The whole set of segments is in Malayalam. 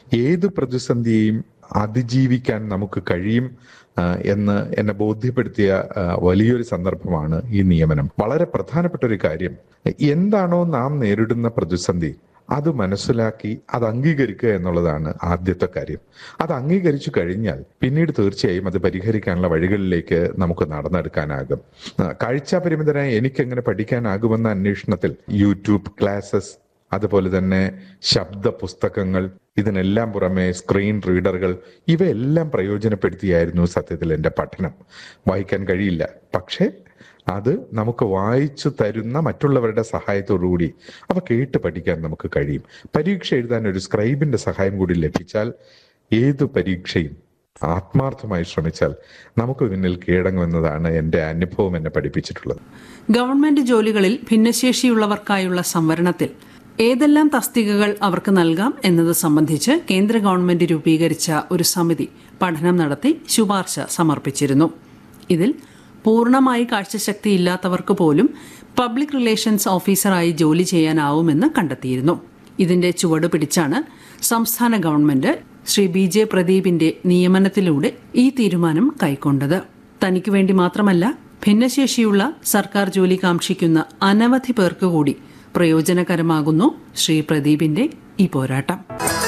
ഏത് പ്രതിസന്ധിയെയും അതിജീവിക്കാൻ നമുക്ക് കഴിയും ആ, എന്ന് എന്നെ ബോധ്യപ്പെടുത്തിയ ആ, വലിയൊരു സന്ദർഭമാണ് ഈ നിയമനം വളരെ പ്രധാനപ്പെട്ട ഒരു കാര്യം എന്താണോ നാം നേരിടുന്ന പ്രതിസന്ധി അത് മനസ്സിലാക്കി അത് അംഗീകരിക്കുക എന്നുള്ളതാണ് ആദ്യത്തെ കാര്യം അത് അംഗീകരിച്ചു കഴിഞ്ഞാൽ പിന്നീട് തീർച്ചയായും അത് പരിഹരിക്കാനുള്ള വഴികളിലേക്ക് നമുക്ക് നടന്നെടുക്കാനാകും ആ, കാഴ്ചാപരിമിതരായ എനിക്കെങ്ങനെ പഠിക്കാനാകുമെന്ന അന്വേഷണത്തിൽ യൂട്യൂബ് ക്ലാസ്സസ് അതുപോലെ തന്നെ ശബ്ദ പുസ്തകങ്ങൾ ഇതിനെല്ലാം പുറമെ സ്ക്രീൻ റീഡറുകൾ ഇവയെല്ലാം പ്രയോജനപ്പെടുത്തിയായിരുന്നു സത്യത്തിൽ എൻ്റെ പഠനം വായിക്കാൻ കഴിയില്ല പക്ഷേ അത് നമുക്ക് വായിച്ചു തരുന്ന മറ്റുള്ളവരുടെ സഹായത്തോടുകൂടി അവ കേട്ട് പഠിക്കാൻ നമുക്ക് കഴിയും പരീക്ഷ എഴുതാൻ ഒരു സ്ക്രൈബിന്റെ സഹായം കൂടി ലഭിച്ചാൽ ഏതു പരീക്ഷയും ആത്മാർത്ഥമായി ശ്രമിച്ചാൽ നമുക്ക് പിന്നിൽ കീഴടങ്ങുമെന്നതാണ് എൻ്റെ അനുഭവം എന്നെ പഠിപ്പിച്ചിട്ടുള്ളത് ഗവൺമെന്റ് ജോലികളിൽ ഭിന്നശേഷിയുള്ളവർക്കായുള്ള സംവരണത്തിൽ ഏതെല്ലാം തസ്തികകൾ അവർക്ക് നൽകാം എന്നത് സംബന്ധിച്ച് കേന്ദ്ര ഗവൺമെന്റ് രൂപീകരിച്ച ഒരു സമിതി പഠനം നടത്തി ശുപാർശ സമർപ്പിച്ചിരുന്നു ഇതിൽ പൂർണ്ണമായി കാഴ്ചശക്തി ഇല്ലാത്തവർക്ക് പോലും പബ്ലിക് റിലേഷൻസ് ഓഫീസറായി ജോലി ചെയ്യാനാവുമെന്ന് കണ്ടെത്തിയിരുന്നു ഇതിന്റെ ചുവട് പിടിച്ചാണ് സംസ്ഥാന ഗവൺമെന്റ് ശ്രീ ബി ജെ പ്രദീപിന്റെ നിയമനത്തിലൂടെ ഈ തീരുമാനം കൈക്കൊണ്ടത് തനിക്ക് വേണ്ടി മാത്രമല്ല ഭിന്നശേഷിയുള്ള സർക്കാർ ജോലി കാക്ഷിക്കുന്ന അനവധി പേർക്ക് കൂടി പ്രയോജനകരമാകുന്നു ശ്രീ പ്രദീപിന്റെ ഈ പോരാട്ടം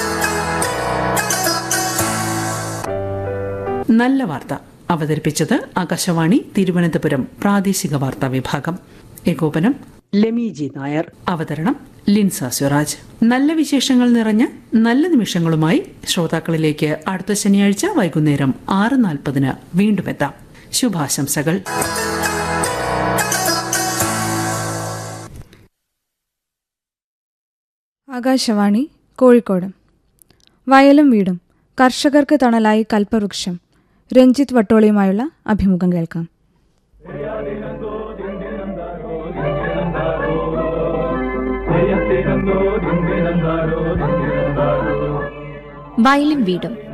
നല്ല വാർത്ത അവതരിപ്പിച്ചത് ആകാശവാണി തിരുവനന്തപുരം പ്രാദേശിക വാർത്താ വിഭാഗം ഏകോപനം ലെമി ജി നായർ അവതരണം ലിൻസ സ്വരാജ് നല്ല വിശേഷങ്ങൾ നിറഞ്ഞ നല്ല നിമിഷങ്ങളുമായി ശ്രോതാക്കളിലേക്ക് അടുത്ത ശനിയാഴ്ച വൈകുന്നേരം ആറ് നാൽപ്പതിന് വീണ്ടും എത്താം ശുഭാശംസകൾ ആകാശവാണി കോഴിക്കോട് വയലും വീടും കർഷകർക്ക് തണലായി കൽപ്പവൃക്ഷം രഞ്ജിത്ത് വട്ടോളിയുമായുള്ള അഭിമുഖം കേൾക്കാം വയലും വീടും